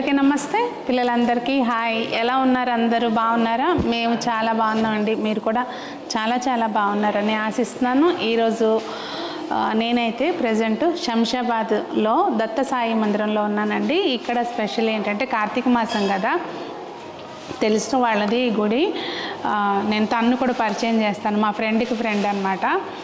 అందరికీ నమస్తే పిల్లలందరికీ హాయ్ ఎలా ఉన్నారు అందరూ బాగున్నారా మేము చాలా బాగున్నామండి మీరు కూడా చాలా చాలా బాగున్నారని ఆశిస్తున్నాను ఈరోజు ఆ, నేనైతే ప్రజెంట్ శంషాబాద్లో దత్త సాయి మందిరంలో ఉన్నానండి ఇక్కడ స్పెషల్ ఏంటంటే కార్తీక మాసం కదా తెలిసిన వాళ్ళది ఈ గుడి ఆ, నేను తన్ను కూడా పరిచయం చేస్తాను మా ఫ్రెండ్కి ఫ్రెండ్ అనమాట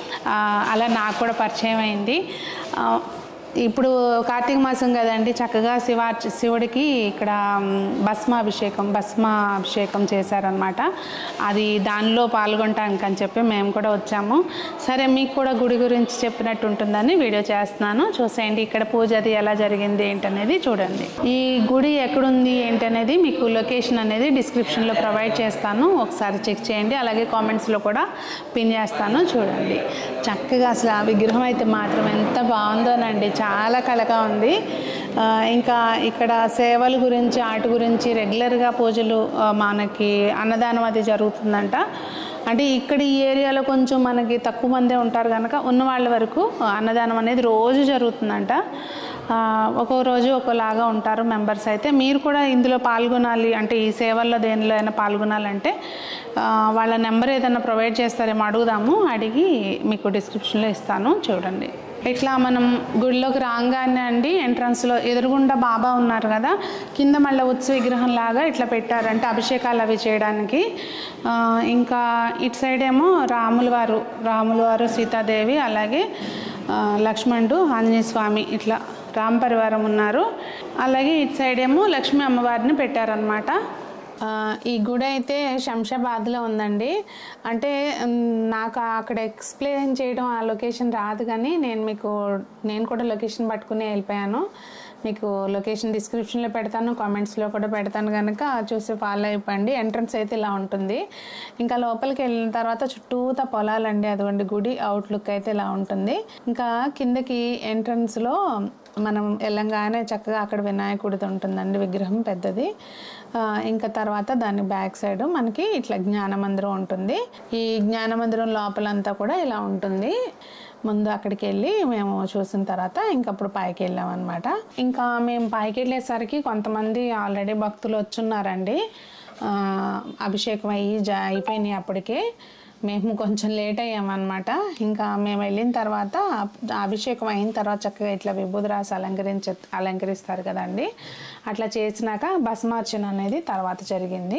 అలా నాకు కూడా పరిచయం అయింది ఆ, ఇప్పుడు కార్తీక మాసం కదండి చక్కగా శివ శివుడికి ఇక్కడ మ్, భస్మాభిషేకం భస్మాభిషేకం చేశారనమాట అది దానిలో పాల్గొంటానికి అని చెప్పి మేము కూడా వచ్చాము సరే మీకు కూడా గుడి గురించి చెప్పినట్టు ఉంటుందని వీడియో చేస్తున్నాను చూసేయండి ఇక్కడ పూజ అది ఎలా జరిగింది ఏంటనేది చూడండి ఈ గుడి ఎక్కడుంది ఏంటనేది మీకు లొకేషన్ అనేది డిస్క్రిప్షన్లో ప్రొవైడ్ చేస్తాను ఒకసారి చెక్ చేయండి అలాగే కామెంట్స్లో కూడా పిన్ చేస్తాను చూడండి చక్కగా అసలు ఆ విగ్రహం అయితే మాత్రం ఎంత బాగుందోనండి చాలా కళగా ఉంది ఆ, ఇంకా ఇక్కడ సేవల గురించి ఆటి గురించి రెగ్యులర్గా పూజలు ఆ, మనకి అన్నదానం అది జరుగుతుందంట అంటే ఇక్కడ ఈ ఏరియాలో కొంచెం మనకి తక్కువ మందే ఉంటారు కనుక ఉన్న వాళ్ళ వరకు అన్నదానం అనేది రోజు జరుగుతుందంట ఆ, ఒక్కో రోజు ఒకలాగా ఉంటారు మెంబర్స్ అయితే మీరు కూడా ఇందులో పాల్గొనాలి అంటే ఈ సేవల్లో దేనిలో అయినా పాల్గొనాలంటే ఆ, వాళ్ళ నెంబర్ ఏదైనా ప్రొవైడ్ చేస్తారేమో అడుగుదాము అడిగి మీకు డిస్క్రిప్షన్లో ఇస్తాను చూడండి ఇట్లా మనం గుడిలోకి రాగానే అండి ఎంట్రన్స్లో ఎదురుగుండా బాబా ఉన్నారు కదా కింద మళ్ళీ ఉత్సవ విగ్రహం లాగా ఇట్లా పెట్టారంటే అభిషేకాలు అవి చేయడానికి ఆ, ఇంకా ఇటు సైడ్ ఏమో రాముల వారు రాముల వారు సీతాదేవి అలాగే ఆ, లక్ష్మణుడు ఆంజనేయ స్వామి ఇట్లా రామ పరివారం ఉన్నారు అలాగే ఇటు సైడ్ ఏమో లక్ష్మీ అమ్మవారిని పెట్టారనమాట ఆ, ఈ గుడి అయితే శంషాబాద్లో ఉందండి అంటే మ్, నాకు అక్కడ ఎక్స్ప్లెయిన్ చేయడం ఆ లొకేషన్ రాదు కానీ నేను మీకు నేను కూడా లొకేషన్ పట్టుకుని వెళ్ళిపోయాను మీకు లొకేషన్ డిస్క్రిప్షన్లో పెడతాను కామెంట్స్లో కూడా పెడతాను కనుక చూసి ఫాలో అయిపోండి ఎంట్రన్స్ అయితే ఇలా ఉంటుంది ఇంకా లోపలికి వెళ్ళిన తర్వాత చుట్టూతా పొలాలండి అదిగోండి గుడి అవుట్లుక్ అయితే ఇలా ఉంటుంది ఇంకా కిందకి ఎంట్రన్స్లో మనం వెళ్ళంగానే చక్కగా అక్కడ వినాయకుడిది ఉంటుందండి విగ్రహం పెద్దది ఆ, ఇంకా తర్వాత దాని బ్యాక్ సైడ్ మనకి ఇట్లా జ్ఞాన మందిరం ఉంటుంది ఈ జ్ఞాన మందిరం లోపలంతా కూడా ఇలా ఉంటుంది ముందు అక్కడికి వెళ్ళి మేము చూసిన తర్వాత ఇంకప్పుడు పైకి వెళ్ళాం అనమాట ఇంకా మేము పైకి వెళ్ళేసరికి కొంతమంది ఆల్రెడీ భక్తులు వచ్చున్నారండి ఆ, అభిషేకం అయ్యి జ అయిపోయినాయి అప్పటికే మేము కొంచెం లేట్ అయ్యామన్నమాట ఇంకా మేము వెళ్ళిన తర్వాత అభిషేకం అయిన తర్వాత చక్కగా ఇట్లా విభూది రాసి అలంకరించ అలంకరిస్తారు కదండి అట్లా చేసినాక భస్మార్చన అనేది తర్వాత జరిగింది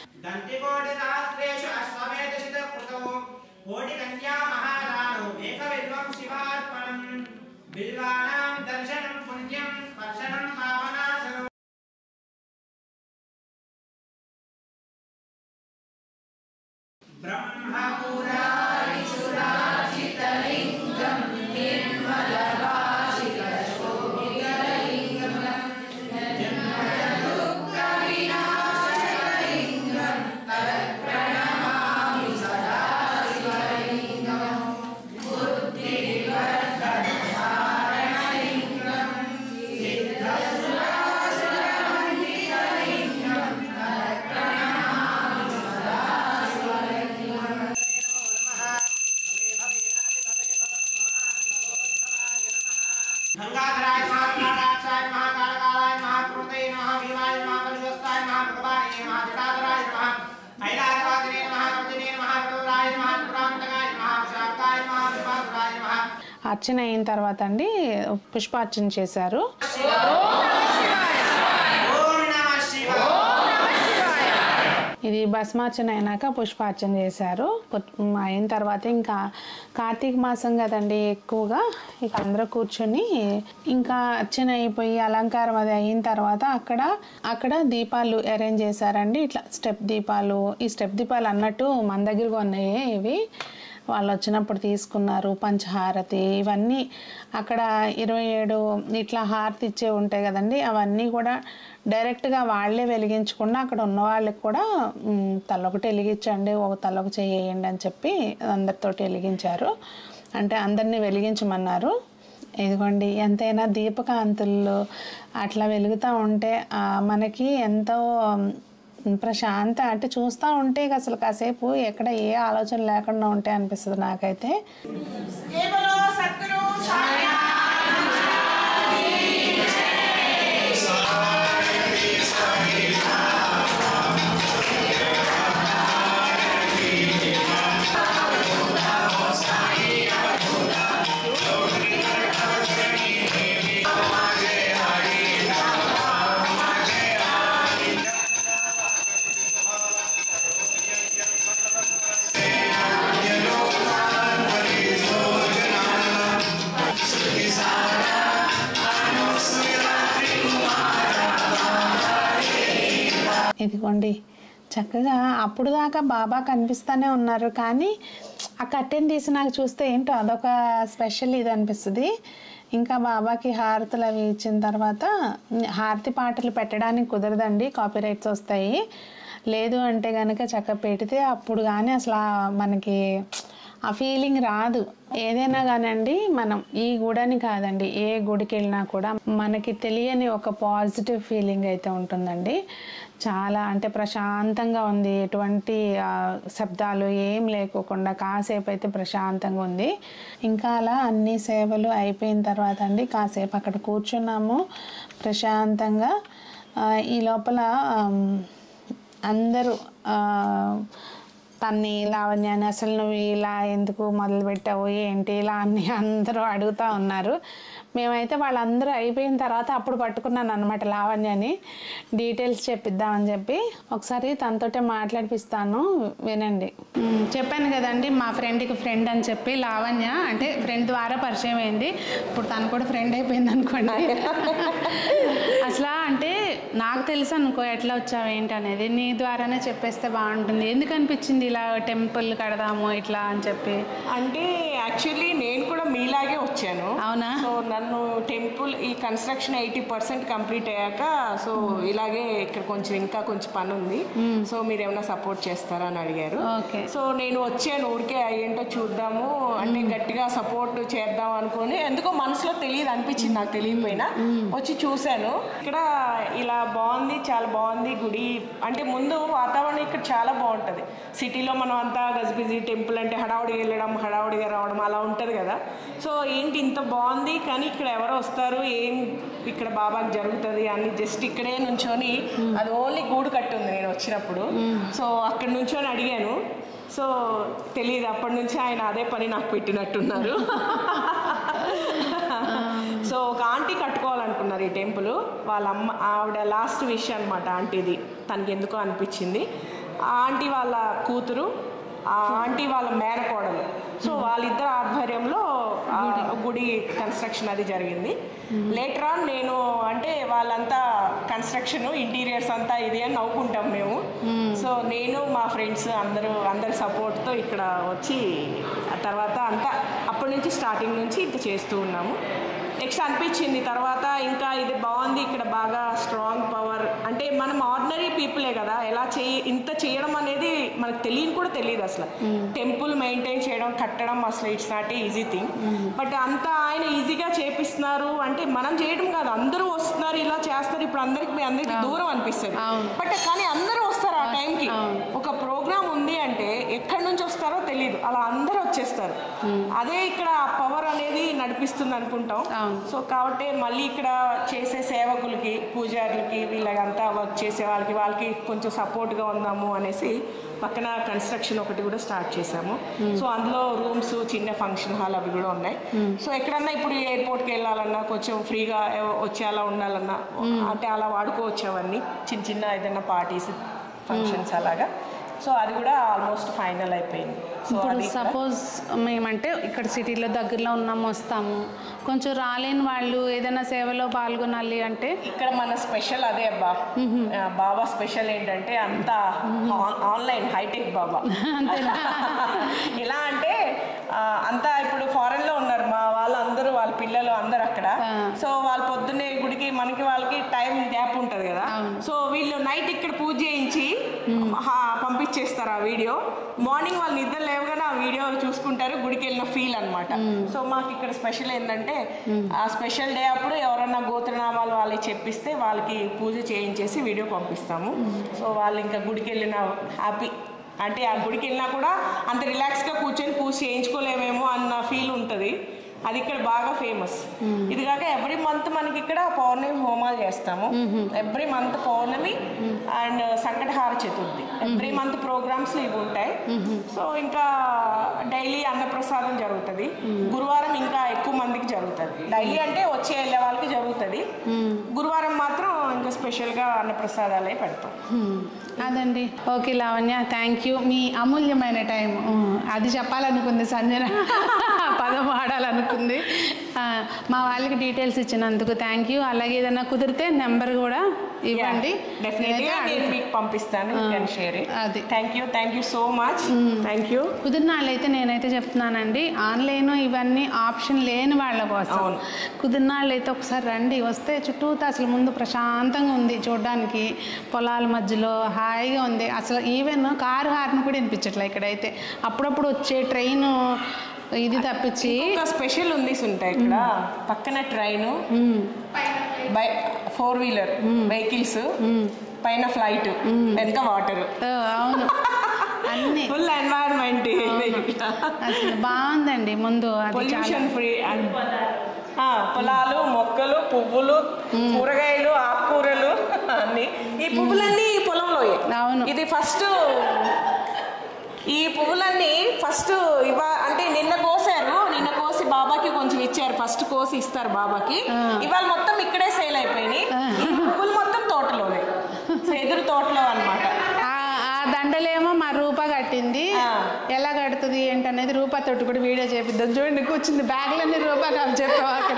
दन्तिकोटिसहस्रेषु अश्वमेधशितकृतौ कोटिकन्या महाराणौ एकविल्वं शिवार्पणम् बिल्वानां दर्शनं पुण्यं स्पर्शनं पावनाशनम् गंगाधराय महाकालाक्षाय महाकालकालाय महाकृतये नमः भीमाय नमः परिशोस्ताय नमः भगवाने नमः जटाधराय नमः ऐरावतादिने नमः कवचिने नमः वरदराय नमः पुरान्तकाय नमः शाक्ताय नमः विभाधराय नमः అర్చన అయిన తర్వాత అండి పుష్పార్చన చేశారు ఓం నమః శివాయ ఇది భస్మార్చన అయినాక పుష్పార్చన చేశారు పుట్- అయిన తర్వాత ఇంకా కార్తీక మాసం కదండి ఎక్కువగా ఇక అందరూ కూర్చొని ఇంకా అర్చన అయిపోయి అలంకారం అది అయిన తర్వాత అక్కడ అక్కడ దీపాలు అరేంజ్ చేశారండి ఇట్లా స్టెప్ దీపాలు ఈ స్టెప్ దీపాలు అన్నట్టు మన దగ్గరగా ఉన్నాయి ఇవి వాళ్ళు వచ్చినప్పుడు తీసుకున్నారు పంచహారతి ఇవన్నీ అక్కడ ఇరవై ఏడు ఇట్లా హారతి ఇచ్చే ఉంటాయి కదండి అవన్నీ కూడా డైరెక్ట్గా వాళ్ళే వెలిగించకుండా అక్కడ ఉన్న వాళ్ళకి కూడా మ్, తలొకటి వెలిగించండి ఒక తలొక చేయండి అని చెప్పి అందరితోటి వెలిగించారు అంటే అందరినీ వెలిగించమన్నారు ఇదిగోండి ఎంతైనా దీపకాంతులు అట్లా వెలుగుతూ ఉంటే ఆ, మనకి ఎంతో మ్, ప్రశాంత అంటే చూస్తూ ఉంటే అసలు కాసేపు ఎక్కడ ఏ ఆలోచన లేకుండా ఉంటే అనిపిస్తుంది నాకైతే కేవలం సద్గురు సాయి ఇదిగోండి చక్కగా అప్పుడు దాకా బాబా కనిపిస్తూనే ఉన్నారు కానీ ఆ కట్టెన్ తీసి నాకు చూస్తే ఏంటో అదొక స్పెషల్ ఇది అనిపిస్తుంది ఇంకా బాబాకి హారతులు అవి ఇచ్చిన తర్వాత హారతి పాటలు పెట్టడానికి కుదరదండి కాపీరైట్స్ వస్తాయి లేదు అంటే కనుక చక్క పెడితే అప్పుడు కానీ అసలు ఆ మనకి ఆ ఫీలింగ్ రాదు ఏదైనా కానండి మనం ఈ గుడని కాదండి ఏ గుడికి వెళ్ళినా కూడా మనకి తెలియని ఒక పాజిటివ్ ఫీలింగ్ అయితే ఉంటుందండి చాలా అంటే ప్రశాంతంగా ఉంది ఎటువంటి ఆ, శబ్దాలు ఏం లేకోకుండా కాసేపు అయితే ప్రశాంతంగా ఉంది ఇంకా అలా అన్ని సేవలు అయిపోయిన తర్వాత అండి కాసేపు అక్కడ కూర్చున్నాము ప్రశాంతంగా ఆ, ఈ లోపల ఆమ్, అందరూ ఆ, తన్ని లావణ్యాన్ని అసలు నువ్వు ఇలా ఎందుకు మొదలు పెట్టావు ఏంటి ఇలా అని అందరూ అడుగుతూ ఉన్నారు మేమైతే వాళ్ళందరూ అయిపోయిన తర్వాత అప్పుడు పట్టుకున్నాను అనమాట లావణ్యాన్ని డీటెయిల్స్ చెప్పిద్దామని చెప్పి ఒకసారి తనతోటే మాట్లాడిపిస్తాను వినండి మ్, చెప్పాను కదండి మా ఫ్రెండ్కి ఫ్రెండ్ అని చెప్పి లావణ్య అంటే ఫ్రెండ్ ద్వారా పరిచయం అయింది ఇప్పుడు తను కూడా ఫ్రెండ్ అయిపోయింది అనుకోండి అసలు అంటే నాకు తెలుసు అనుకో ఎట్లా వచ్చావు ఏంటి అనేది నీ ద్వారానే చెప్పేస్తే బాగుంటుంది ఎందుకు అనిపించింది ఇలా టెంపుల్ కడదాము ఇట్లా అని చెప్పి అంటే యాక్చువల్లీ నేను కూడా మీలాగే వచ్చాను అవునా సో నన్ను టెంపుల్ ఈ కన్స్ట్రక్షన్ ఎయిటీ పర్సెంట్ కంప్లీట్ అయ్యాక సో ఇలాగే ఇక్కడ కొంచెం ఇంకా కొంచెం పని ఉంది సో మీరు ఏమైనా సపోర్ట్ చేస్తారా అని అడిగారు ఓకే సో నేను వచ్చాను ఊరికే ఏంటో చూద్దాము అంటే గట్టిగా సపోర్ట్ చేద్దాం అనుకొని ఎందుకో మనసులో తెలియదు అనిపించింది నాకు తెలియకపోయినా వచ్చి చూశాను ఇక్కడ ఇలా బాగుంది చాలా బాగుంది గుడి అంటే ముందు వాతావరణం ఇక్కడ చాలా బాగుంటుంది సిటీలో మనం అంతా గజిబిజి టెంపుల్ అంటే హడావుడిగా వెళ్ళడం హడావుడిగా రావడం అలా ఉంటుంది కదా సో ఏంటి ఇంత బాగుంది కానీ ఇక్కడ ఎవరు వస్తారు ఏం ఇక్కడ బాబాకి జరుగుతుంది అని జస్ట్ ఇక్కడే నుంచొని అది ఓన్లీ గూడు కట్టి ఉంది నేను వచ్చినప్పుడు సో అక్కడ నుంచొని అడిగాను సో తెలియదు అప్పటి నుంచి ఆయన అదే పని నాకు పెట్టినట్టున్నారు సో ఒక ఆంటీ కట్టుకోవాలనుకున్నారు ఈ టెంపుల్ వాళ్ళ అమ్మ ఆవిడ లాస్ట్ విష్ అనమాట ఆంటీది తనకి ఎందుకో అనిపించింది ఆ ఆంటీ వాళ్ళ కూతురు ఆ ఆంటీ వాళ్ళ మేనకోడలు సో వాళ్ళిద్దరు ఆధ్వర్యంలో ఆ గుడి కన్స్ట్రక్షన్ అది జరిగింది లేటర్ ఆన్ నేను అంటే వాళ్ళంతా కన్స్ట్రక్షన్ ఇంటీరియర్స్ అంతా ఇది అని నవ్వుకుంటాం మేము సో నేను మా ఫ్రెండ్స్ అందరూ అందరి సపోర్ట్తో ఇక్కడ వచ్చి ఆ తర్వాత అంతా అప్పటి నుంచి స్టార్టింగ్ నుంచి ఇంత చేస్తూ ఉన్నాము నెక్స్ట్ అనిపించింది తర్వాత ఇంకా ఇది బాగుంది ఇక్కడ బాగా స్ట్రాంగ్ పవర్ అంటే మనం ఆర్డినరీ పీపులే కదా ఎలా చేయి ఇంత చేయడం అనేది మనకు తెలియని కూడా తెలియదు అసలు టెంపుల్ మెయింటైన్ చేయడం కట్టడం అసలు it's not easy thing but అంత ఆయన ఈజీగా చేపిస్తున్నారు అంటే మనం చేయడం కాదు అందరూ వస్తున్నారు ఇలా చేస్తారు ఇప్పుడు అందరికి మీ అందరికి దూరం అనిపిస్తుంది అవును. బట్ కానీ అందరూ వస్తారు ఆ టైంకి అవును. ఒక ప్రోగ్రామ్ ఉంది అంటే ఎక్కడి నుంచి వస్తారో తెలియదు అలా అందరూ వచ్చేస్తారు అదే ఇక్కడ ఆ పవర్ అనేది నడిపిస్తుంది అనుకుంటాం అవును. సో కాబట్టి మళ్ళీ ఇక్కడ చేసే సేవకులకి పూజారులకి వీళ్ళకంతా వర్క్ చేసే వాళ్ళకి వాళ్ళకి కొంచెం సపోర్ట్గా ఉందాము అనేసి పక్కన కన్స్ట్రక్షన్ ఒకటి కూడా స్టార్ట్ చేసాము సో అందులో రూమ్స్ చిన్న ఫంక్షన్ హాల్ అవి కూడా ఉన్నాయి సో ఎక్కడన్నా ఇప్పుడు ఎయిర్పోర్ట్కి వెళ్ళాలన్నా కొంచెం ఫ్రీగా ఎవ- వచ్చి అలా ఉండాలన్నా అంటే అలా వాడుకోవచ్చు అవన్నీ చిన్న చిన్న ఏదైనా పార్టీస్ ఫంక్షన్స్ అలాగా సో అది కూడా ఆల్మోస్ట్ ఫైనల్ అయిపోయింది సో ఇప్పుడు అది ఇక్కడ- సపోజ్ మేమంటే ఇక్కడ సిటీలో దగ్గరలో ఉన్నాము వస్తాము కొంచెం రాలేని వాళ్ళు ఏదైనా సేవలో పాల్గొనాలి అంటే ఇక్కడ మన స్పెషల్ అదే అబ్బా ఆ, బాబా స్పెషల్ ఏంటంటే అంతా ఆన్- ఆన్లైన్ హైటెక్ బాబా ఎలా అంటే ఆ, అంతా ఇప్పుడు ఫారెన్ లో ఉన్నారు మా వాళ్ళందరూ వాళ్ళ పిల్లలు అందరు అక్కడ ఆ. సో వాళ్ళు పొద్దున్నే గుడికి మనకి వాళ్ళకి టైం గ్యాప్ ఉంటది కదా అవును. సో వీళ్ళు నైట్ ఇక్కడ పూజ చేయించి హా, పంపించేస్తారు ఆ వీడియో మార్నింగ్ వాళ్ళు నిద్ర లేవగానే ఆ వీడియో చూసుకుంటారు గుడికి వెళ్ళిన ఫీల్ అన్నమాట సో మాకు ఇక్కడ స్పెషల్ ఏంటంటే ఆ స్పెషల్ డే అప్పుడు ఎవరన్నా గోత్రనామాలు వాళ్ళకి చెప్పిస్తే వాళ్ళకి పూజ చేయించేసి వీడియో పంపిస్తాము సో వాళ్ళు ఇంకా గుడికి వెళ్ళిన హ్యాపీ అంటే ఆ గుడికి వెళ్ళినా కూడా అంత రిలాక్స్గా కూర్చొని పూజ చేయించుకోలేమేమో అన్న ఫీల్ ఉంటుంది అది ఇక్కడ బాగా ఫేమస్ ఇది కాక ఎవ్రీ మంత్ మనకి ఇక్కడ పౌర్ణమి హోమాలు చేస్తాము every month Pournami and Sankatahara Chaturthi every month programmes ఇవి ఉంటాయి సో ఇంకా డైలీ అన్నప్రసాదం జరుగుతుంది గురువారం ఇంకా ఎక్కువ మందికి జరుగుతుంది డైలీ అంటే వచ్చే వెళ్ళే వాళ్ళకి జరుగుతుంది గురువారం మాత్రం ఇంకా స్పెషల్గా అన్నప్రసాదాలే పెడతాం హ్మ్. అదండి ఓకే లావణ్య థ్యాంక్ యూ మీ అమూల్యమైన టైం అది చెప్పాలనుకుంది సంజన పదం వాడాలనుకుంది ఆ, మా వాళ్ళకి డీటెయిల్స్ ఇచ్చినందుకు థ్యాంక్ యూ అలాగే ఏదైనా కుదిరితే నెంబర్ కూడా ఇవ్వండి డెఫినెట్లీ నేనైతే నేను మీకు పంపిస్తాను యూ కెన్ షేర్ ఇట్ అది. Thank you thank you so much thank you కుదిరిన వాళ్ళైతే నేనైతే చెప్తున్నానండి ఆన్లైన్ ఇవన్నీ ఆప్షన్ లేని వాళ్ళ కోసం అవును. కుదిరిన వాళ్ళైతే ఒకసారి రండి వస్తే చుట్టూతా అసలు ముందు ప్రశాంతంగా ఉంది చూడడానికి పొలాల మధ్యలో హాయిగా ఉంది అసలు ఈవెన్ కారు హార్న్ కూడా వినిపించట్లే ఇక్కడైతే అప్పుడప్పుడు వచ్చే ట్రైన్ ఇది తప్పించి ఒక స్పెషల్ ఉంది సుంట ఇక్కడ పక్కన train by four wheeler vehicles పైన ఫ్లైట్ వెనక వాటర్ ఆ, అవును అన్నీ ఫుల్ ఎన్వైరన్మెంట్ అసలు బాగుందండి ముందు అది చాలా పొల్యూషన్ ఫ్రీ పొలాలు మొక్కలు పువ్వులు కూరగాయలు ఆకుకూరలు అన్ని ఈ పువ్వులన్నీ ఈ పొలంలో అవును. ఇది ఫస్ట్ ఈ పువ్వులన్నీ ఫస్ట్ ఇవ అంటే నిన్న కోసారు నిన్న కోసి బాబాకి కొంచెం ఇచ్చారు ఫస్ట్ కోసి ఇస్తారు బాబాకి ఇవాళ మొత్తం ఇక్కడే సేల్ అయిపోయినాయి ఈ పువ్వులు మొత్తం తోటలోనే సో ఎదురు తోటలో అన్నమాట ఆ- ఆ దండలేమో మా రూప కట్టింది ఆ. ఎలా కడుతుంది ఏంటనేది రూప తోటి కూడా వీడియో చేపిద్దాం చూడండి కూర్చుంది బ్యాగ్లన్నీ రూపా కాదు చెప్పావు అక్కడ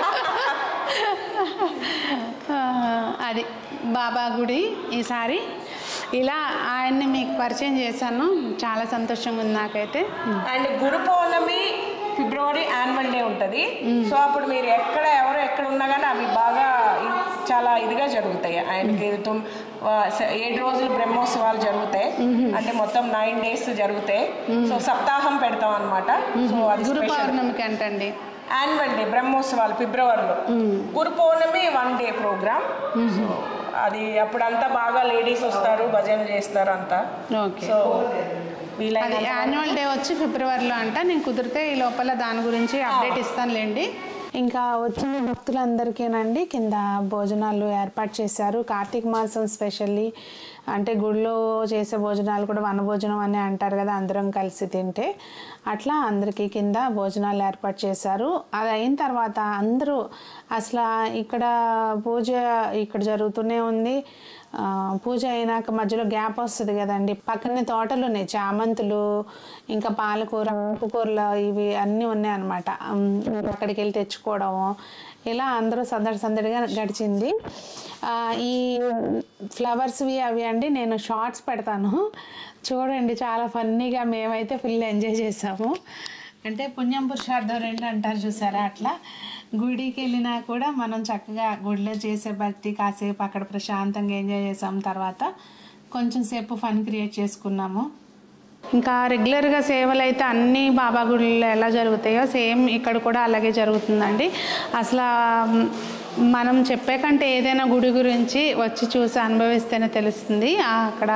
ఆ, అది బాబా గుడి ఈసారి ఇలా ఆయన్ని మీకు పరిచయం చేశాను చాలా సంతోషంగా ఉంది నాకైతే and Guru Pournami February annual day ఉంటుంది సో అప్పుడు మీరు ఎక్కడ ఎవరు ఎక్కడ ఉన్నా కానీ అవి బాగా ఇ- చాలా ఇదిగా జరుగుతాయి ఆయనకి తొమ్- ఆ, స- ఏడు రోజులు బ్రహ్మోత్సవాలు జరుగుతాయి అంటే మొత్తం నైన్ డేస్ జరుగుతాయి సో సప్తాహం పెడతాం అనమాట సో అది గురు స్పెషల్ పౌర్ణమికి అంటండి యాన్యువల్ డే బ్రహ్మోత్సవాలు ఫిబ్రవరిలో Guru Pournami one day programme so అది అప్పుడంతా బాగా లేడీస్ వస్తారు భజన చేస్తారు అంతా ఓకే సో అది వీలైన యాన్యువల్ డే వచ్చి ఫిబ్రవరిలో అంట నేను కుదిరితే ఈ లోపల దాని గురించి అప్డేట్ ఇస్తానులేండి ఇంకా వచ్చిన భక్తులందరికీనండి కింద భోజనాలు ఏర్పాటు చేశారు కార్తీక మాసం స్పెషల్లీ అంటే గుడిలో చేసే భోజనాలు కూడా వనభోజనం అని అంటారు కదా అందరం కలిసి తింటే అట్లా అందరికీ కింద భోజనాలు ఏర్పాటు చేశారు అది అయిన తర్వాత అందరూ అసలు ఇక్కడ పూజ ఇక్కడ జరుగుతూనే ఉంది ఆ, పూజ అయినాక మధ్యలో గ్యాప్ వస్తుంది కదండి పక్కనే తోటలు ఉన్నాయి చామంతులు ఇంకా పాలకూర ఆకుకూరలు ఇవి అన్నీ ఉన్నాయి అనమాట అక్కడికి వెళ్ళి తెచ్చుకోవడము ఇలా అందరూ సందడి సందడిగా గడిచింది ఆ, ఈ ఫ్లవర్స్వి అవి అండి నేను షార్ట్స్ పెడతాను చూడండి చాలా ఫన్నీగా మేమైతే ఫుల్ ఎంజాయ్ చేసాము అంటే పుణ్యం పురుషార్థం రెండు అంటారు చూసారా అట్లా గుడికి వెళ్ళినా కూడా మనం చక్కగా గుడిలో చేసే భక్తి కాసేపు అక్కడ ప్రశాంతంగా ఎంజాయ్ చేసాం తర్వాత కొంచెం సేపు ఫన్ క్రియేట్ చేసుకున్నాము ఇంకా రెగ్యులర్గా సేవలు అయితే అన్ని బాబా గుడిలో ఎలా జరుగుతాయో సేమ్ ఇక్కడ కూడా అలాగే జరుగుతుందండి అసలు మ్, మనం చెప్పే కంటే ఏదైనా గుడి గురించి వచ్చి చూసి అనుభవిస్తేనే తెలుస్తుంది ఆ అక్కడ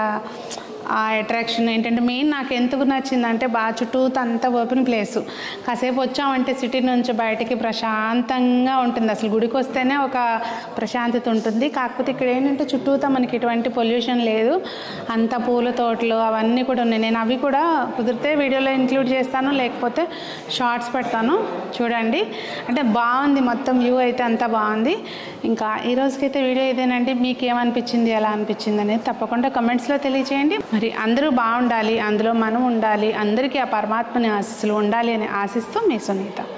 ఆ అట్రాక్షన్ ఏంటంటే మెయిన్ నాకు ఎందుకు నచ్చిందంటే బాగా చుట్టూతో అంత ఓపెన్ ప్లేస్ కాసేపు వచ్చామంటే సిటీ నుంచి బయటికి ప్రశాంతంగా ఉంటుంది అసలు గుడికి వస్తేనే ఒక ప్రశాంతత ఉంటుంది కాకపోతే ఇక్కడ ఏంటంటే చుట్టూతో మనకి ఎటువంటి పొల్యూషన్ లేదు అంత పూల తోటలు అవన్నీ కూడా ఉన్నాయి నేను అవి కూడా కుదిరితే వీడియోలో ఇంక్లూడ్ చేస్తాను లేకపోతే షార్ట్స్ పెడతాను చూడండి అంటే బాగుంది మొత్తం వ్యూ అయితే అంతా బాగుంది ఇంకా ఈ రోజుకైతే వీడియో ఇదేనండి మీకు ఏమనిపించింది ఎలా అనిపించింది అనేది తప్పకుండా కమెంట్స్లో తెలియచేయండి మరి అందరూ బాగుండాలి అందులో మనం ఉండాలి అందరికీ ఆ పరమాత్మని ఆశీస్సులు ఉండాలి అని ఆశిస్తూ మీ సునీత